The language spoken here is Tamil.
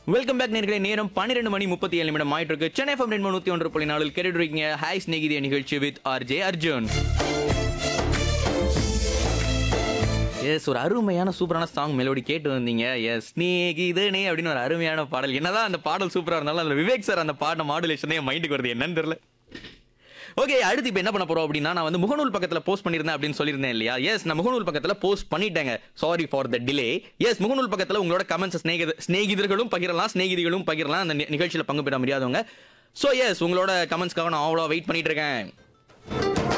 வெல்கம் பேக் நேர்களே நேரம் பன்னிரெண்டு மணி முப்பத்தி ஏழு நிமிடம் ஆயிட்டு இருக்கு சென்னை ஃபம் ரெண்டு நூத்தி ஒன்று புள்ளி நாளில் கேட்டுட்டு இருக்கீங்க ஹாய் ஸ்நேகிதிய நிகழ்ச்சி with R J Arjun yes ஒரு அருமையான சூப்பரான சாங் மெலோடி கேட்டு வந்தீங்க எஸ் ஸ்நேகிதனே அப்படின்னு ஒரு அருமையான பாடல் என்னதான் அந்த பாடல் சூப்பரா இருந்தாலும் அதுல விவேக் சார் அந்த பாட மாடுலேஷனே என் மைண்டுக்கு வருது என்னன்னு தெரியல ஓகே அடுத்து இப்போ என்ன பண்ண போறோம் அப்படின்னா நான் வந்து முகநூல் பக்கத்துல போஸ்ட் பண்ணியிருந்தேன் அப்படின்னு சொல்லியிருந்தேன் இல்லையா எஸ் நான் முகநூல் பக்கத்துல போஸ்ட் பண்ணிட்டேங்க sorry for the delay yes முகநூல் பக்கத்துல உங்களோட கமெண்ட்ஸ் ஸ்நேகித ஸ்நேகிதர்களும் பகிரலாம் ஸ்நேகிதிகளும் பகிரலாம் அந்த நி- நிகழ்ச்சியில பங்கு பெற முடியாதவங்க ஸோ எஸ் உங்களோட கமெண்ட்ஸ்க்காக நான் அவ்வளோ வெயிட் பண்ணிட்டு இருக்கேன்